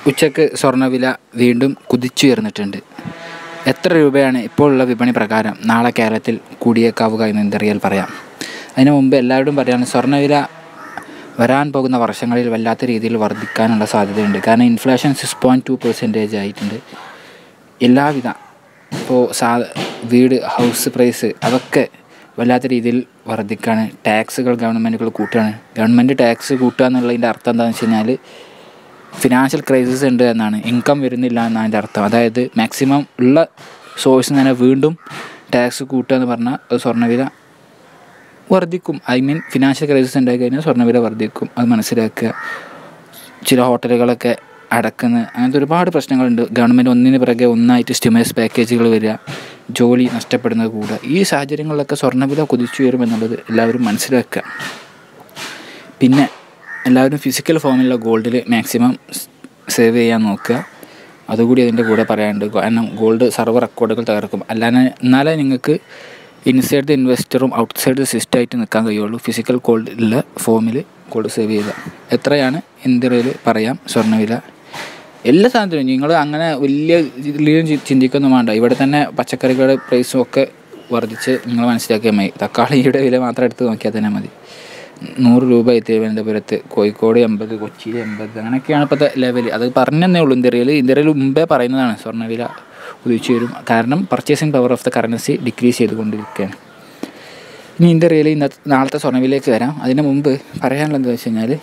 ഉച്ചക്ക് സ്വർണ്ണവില വീണ്ടും കുതിച്ചുയർന്നിട്ടുണ്ട് എത്ര രൂപയാണ് ഇപ്പോഴുള്ള വിപണി പ്രകാരം നാളെ കേരളത്തിൽ കൂടിയേക്കാവുക എന്ന് എന്തറിയാൽ പറയാം അതിനു മുമ്പ് എല്ലാവരോടും പറയാണ് സ്വർണ്ണവില വരാൻ പോകുന്ന വർഷങ്ങളിൽ വല്ലാത്ത രീതിയിൽ വർദ്ധിക്കാനുള്ള സാധ്യതയുണ്ട് കാരണം inflation six point two percentage ആയിട്ടുണ്ട് എല്ലാവിധ ഇപ്പോൾ സാ വീട് ഹൗസ് പ്രൈസ് അതൊക്കെ വല്ലാത്ത രീതിയിൽ വർദ്ധിക്കുകയാണ് ടാക്സുകൾ ഗവൺമെൻറ്റുകൾ കൂട്ടുകയാണ് ഗവൺമെൻറ് ടാക്സ് കൂട്ടുക എന്നുള്ളതിൻ്റെ അർത്ഥം എന്താണെന്ന് വെച്ച് കഴിഞ്ഞാൽ ഫിനാൻഷ്യൽ ക്രൈസിസ് ഉണ്ട് എന്നാണ് ഇൻകം വരുന്നില്ല എന്നാണ് അതിൻ്റെ അർത്ഥം അതായത് മാക്സിമം ഉള്ള സോഴ്സിൽ തന്നെ വീണ്ടും ടാക്സ് കൂട്ടുക എന്ന് പറഞ്ഞാൽ അത് സ്വർണ്ണവില വർദ്ധിക്കും ഐ മീൻ ഫിനാൻഷ്യൽ ക്രൈസിസ് ഉണ്ടായി കഴിഞ്ഞാൽ സ്വർണ്ണവില വർദ്ധിക്കും അത് മനസ്സിലാക്കുക ചില ഹോട്ടലുകളൊക്കെ അടക്കുന്ന അങ്ങനത്തെ ഒരുപാട് പ്രശ്നങ്ങളുണ്ട് ഗവൺമെൻറ് ഒന്നിന് പിറകെ ഒന്നായിട്ട് സ്റ്റിമുലസ് പാക്കേജുകൾ വരിക ജോലി നഷ്ടപ്പെടുന്നത് കൂടുക ഈ സാഹചര്യങ്ങളിലൊക്കെ സ്വർണ്ണവില കുതിച്ചുയരും എന്നുള്ളത് എല്ലാവരും മനസ്സിലാക്കുക പിന്നെ എല്ലാവരും ഫിസിക്കൽ ഫോമിലുള്ള ഗോൾഡിൽ മാക്സിമം സേവ് ചെയ്യാൻ നോക്കുക അതുകൂടി അതിൻ്റെ കൂടെ പറയാനുണ്ട് കാരണം ഗോൾഡ് സർവ്വ റെക്കോർഡുകൾ തകർക്കും അല്ലാതെ എന്നാലേ നിങ്ങൾക്ക് ഇൻസൈഡ് ദ ഇൻവെസ്റ്ററും ഔട്ട്സൈഡ് ദ സിസ്റ്റമായിട്ട് നിൽക്കാൻ കഴിയുള്ളൂ ഫിസിക്കൽ ഗോൾഡിലുള്ള ഫോമിൽ ഗോൾഡ് സേവ് ചെയ്യുക എത്രയാണ് ഇന്ത്യയിൽ പറയാം സ്വർണ്ണവില എല്ലാ സാധനത്തിനും നിങ്ങൾ അങ്ങനെ വലിയ ഇതിലും ചി- ചിന്തിക്കൊന്നും വേണ്ട ഇവിടെ തന്നെ പച്ചക്കറികളുടെ പ്രൈസും ഒക്കെ വർദ്ധിച്ച് നിങ്ങൾ മനസ്സിലാക്കിയാൽ മതി തക്കാളിയുടെ വില മാത്രം എടുത്ത് നോക്കിയാൽ തന്നെ മതി നൂറ് രൂപ തിരുവനന്തപുരത്ത് കോഴിക്കോട് എൺപത് കൊച്ചിയിൽ എൺപത് അങ്ങനെയൊക്കെയാണ് ഇപ്പോഴത്തെ ലെവൽ അത് പറഞ്ഞതേ ഉള്ളൂ ഇന്ത്യയിൽ ഇന്ത്യയിൽ മുമ്പേ പറയുന്നതാണ് സ്വർണ്ണവില ഉദിച്ചു വരും കാരണം purchasing power of the currency decrease ചെയ്തുകൊണ്ടിരിക്കുകയാണ് ഇനി ഇന്ത്യയിൽ ഇന്നത്തെ നാളത്തെ സ്വർണ്ണവിലേക്ക് വരാം അതിന് മുമ്പ് പറയാനുള്ളത് എന്താ വെച്ച് കഴിഞ്ഞാൽ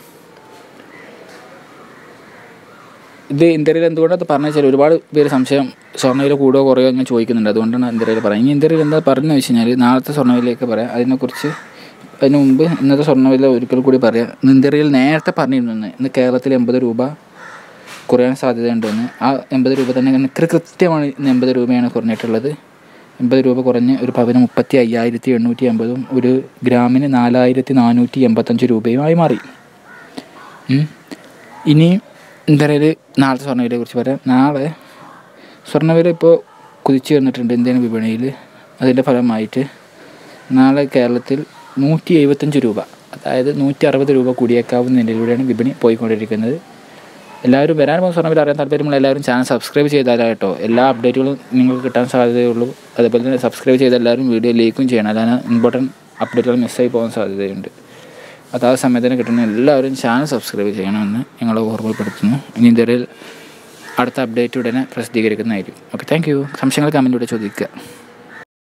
ഇത് ഇന്ത്യയിൽ എന്തുകൊണ്ടാണ് പറഞ്ഞു വെച്ചാൽ ഒരുപാട് പേര് സംശയം സ്വർണ്ണവില കൂടുകയോ കുറയോ എന്ന് ചോദിക്കുന്നുണ്ട് അതുകൊണ്ടാണ് ഇന്ത്യയിൽ പറയാം ഇനി ഇന്ത്യയിൽ എന്താ പറഞ്ഞു വെച്ച് കഴിഞ്ഞാൽ നാളത്തെ സ്വർണ്ണവിലയൊക്കെ പറയാം അതിനെക്കുറിച്ച് അതിന് മുമ്പ് ഇന്നത്തെ സ്വർണ്ണവില ഒരിക്കൽ കൂടി പറയാം ഇന്ന് ഇന്ത്യയിൽ നേരത്തെ പറഞ്ഞിരുന്നു ഇന്ന് കേരളത്തിൽ എൺപത് രൂപ കുറയാൻ സാധ്യതയുണ്ടെന്ന് ആ എൺപത് രൂപ തന്നെ ഇങ്ങനെ കൃ- കൃത്യമാണ് ഇന്ന് എൺപത് രൂപയാണ് കുറഞ്ഞിട്ടുള്ളത് എൺപത് രൂപ കുറഞ്ഞ് ഒരു പവന് മുപ്പത്തി അയ്യായിരത്തി എണ്ണൂറ്റി എൺപതും ഒരു ഗ്രാമിന് നാലായിരത്തി നാനൂറ്റി എൺപത്തഞ്ച് രൂപയുമായി മാറി ഉം. ഇനി എന്താ പറയുക നാളത്തെ സ്വർണ്ണവിലയെ കുറിച്ച് പറയാം നാളെ സ്വർണ്ണവില ഇപ്പോൾ കുതിച്ചു വന്നിട്ടുണ്ട് ഇന്ത്യൻ വിപണിയിൽ അതിൻ്റെ ഫലമായിട്ട് നാളെ കേരളത്തിൽ നൂറ്റി എഴുപത്തഞ്ച് രൂപ അതായത് നൂറ്റി അറുപത് രൂപ കൂടിയേക്കാവുന്ന നിലയിലൂടെയാണ് വിപണി പോയിക്കൊണ്ടിരിക്കുന്നത് എല്ലാവരും വരാൻ പോകുന്ന സ്വർണ്ണവില അറിയാൻ താല്പര്യമുള്ള എല്ലാവരും ചാനൽ സബ്സ്ക്രൈബ് ചെയ്താലോ കേട്ടോ എല്ലാ അപ്ഡേറ്റുകളും നിങ്ങൾക്ക് കിട്ടാൻ സാധ്യതയുള്ളൂ അതുപോലെ തന്നെ സബ്സ്ക്രൈബ് ചെയ്ത എല്ലാവരും വീഡിയോ ലൈക്കും ചെയ്യണം അല്ലാതെ ഇമ്പോർട്ടൻറ്റ് അപ്ഡേറ്റുകൾ മിസ്സായി പോകാൻ സാധ്യതയുണ്ട് അത് ആ സമയത്തിന് കിട്ടുന്ന എല്ലാവരും ചാനൽ സബ്സ്ക്രൈബ് ചെയ്യണമെന്ന് ഞങ്ങൾ ഓർമ്മപ്പെടുത്തുന്നു ഇനി ഇന്ത്യയിൽ അടുത്ത അപ്ഡേറ്റ് ഉടനെ പ്രസിദ്ധീകരിക്കുന്നതായിരിക്കും ഓക്കെ താങ്ക് യു സംശയങ്ങൾ കമൻറ്റിലൂടെ ചോദിക്കുക